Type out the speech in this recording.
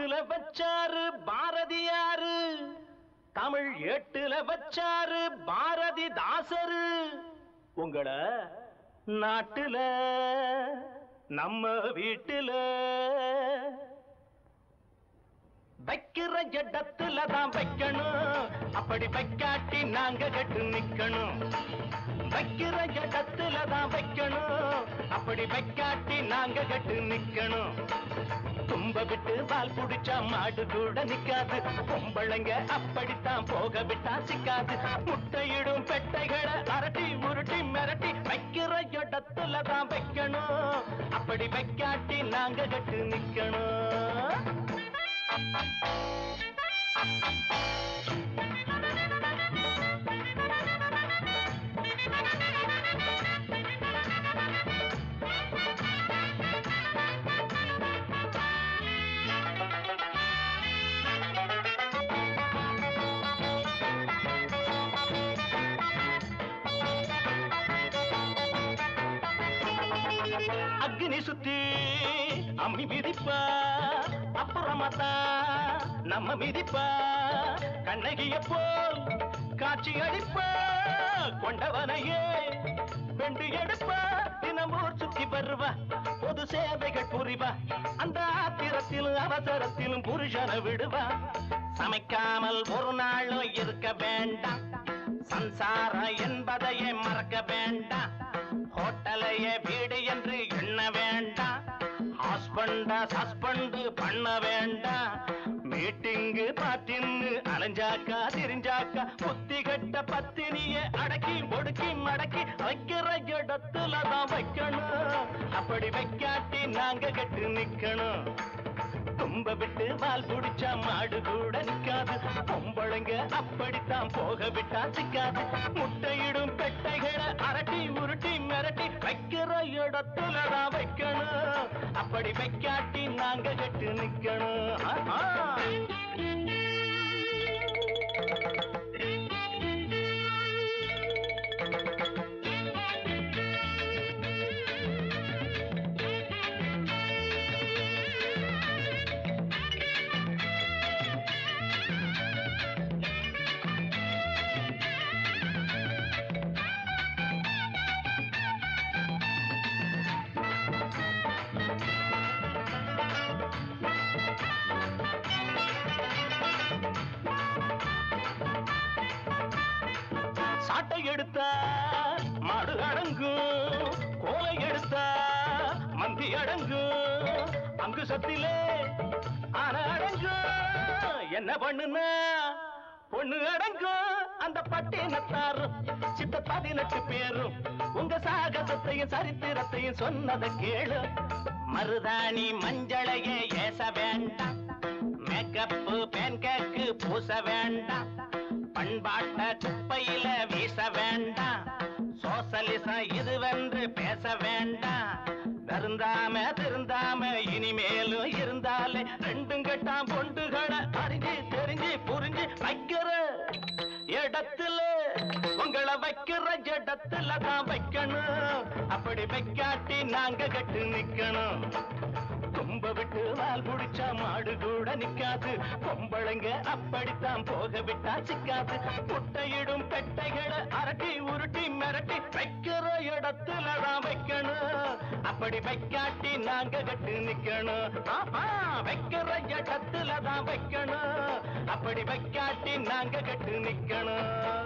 நாட்டுல வச்சாரு பாரதியாரு தமிழ் ஏட்டுல வச்சாரு பாரதிதாசரு உங்களை நாட்டுல நம்ம வீட்டுல வைக்கிற இடத்துல தான் வைக்கணும் அப்படி வைக்காட்டி நாங்க கட்டு நிக்கணும் வைக்கிற இடத்துல தான் வைக்கணும் அப்படி வைக்காட்டி நாங்க கட்டு நிக்கணும் தும்ப விட்டு பால் குடிச்சா மாடு கூட நிக்காது பொம்பளைங்க அப்படித்தான் போக விட்டா சிக்காது முட்டையிடும் பெட்டைகளை அரட்டி உருட்டி மிரட்டி வைக்கிற இடத்துல தான் வைக்கணும் அப்படி வைக்காட்டி நாங்க கட்டு நிக்கணும் அக்னி சுத்தி அம்மி மிதிப்பா அப்புறமா தான் நம்ம மிதிப்பா கண்ணகிய போல் காட்சி அடிப்பா கொண்டவனையே பெண்டு எடுப்பா தினமூர் சுத்தி வருவா பொது சேவைகள் புரிவா அந்த ஆத்திரத்திலும் அவசரத்திலும் புருஷனை விடுவா சமைக்காமல் ஒரு நாளும் இருக்க வேண்டாம் சம்சாரம் என்பதையே மறக்க வேண்டாம் ஹோட்டலையே வீடு என்று எண்ண வேண்டாம் ஹஸ்பண்ட சஸ்பெண்ட் பண்ண வேண்டாம் மீட்டிங்கு பாட்டின்னு அலைஞ்சாக்கா திரிஞ்சாக்கா புத்தி கட்ட பத்தினிய அடக்கி ஒடுக்கி மடக்கி வைக்கிற இடத்துல தான் வைக்கணும் அப்படி வைக்காட்டி நாங்க கட்டு நிக்கணும் தும்ப விட்டு வால் புடிச்சா மாடு கூட நிக்காது பொம்பளைங்க அப்படித்தான் போக விட்டா சிக்காது முட்டையிடும் பெட்டைகளை அரட்டி உருட்டி மிரட்டி வைக்கிற இடத்துல தான் வைக்கணும் அப்படி வைக்காட்டி நாங்க கட்டு நிக்கணும் ஆஹா. சாட்டை எடுத்தா மாடு அடங்கும் கோலை எடுத்தா மந்தி அடங்கும் அங்கு சத்திலே ஆன அடங்கும் என்ன பண்ணுனா பொண்ணு அடங்கும் அந்த பட்டினத்தாரும் சித்த பதினெட்டு பேரும் உங்க சாகசத்தையும் சரித்திரத்தையும் சொன்னதை கேளு மருதாணி மஞ்சளையே ஏச வேண்டாம் மேக்கப்பு பேன்கேக்கு பூச வேண்டாம் பண்பாட்ட குப்பையில வீச வேண்டாம் சோசலிசம் இதுவென்று பேச வேண்டாம் வருந்தாம திருந்தாம இனிமேலும் இருந்தாலே ரெண்டும் கட்டாம் பொண்டுகளை அறிஞ்சு தெரிஞ்சு புரிஞ்சு வைக்கிற இடத்துல உங்களை வைக்கிற இடத்துல தான் வைக்கணும் அப்படி வைக்காட்டி நாங்க கட்டு நிக்கணும் தும்ப விட்டு வால் புடிச்சா மாடு கூட நிக்காது பொம்பளைங்க அப்படித்தான் போக விட்டா சிக்காது முட்டையிடும் பெட்டைகளை அரட்டி உருட்டி மிரட்டி வைக்கிற இடத்துல தான் வைக்கணும் அப்படி வைக்காட்டி நாங்க கட்டு நிக்கணும் ஆஹா, வைக்கிற இடத்துல தான் வைக்கணும் அப்படி வைக்காட்டி நாங்க கட்டு நிக்கணும்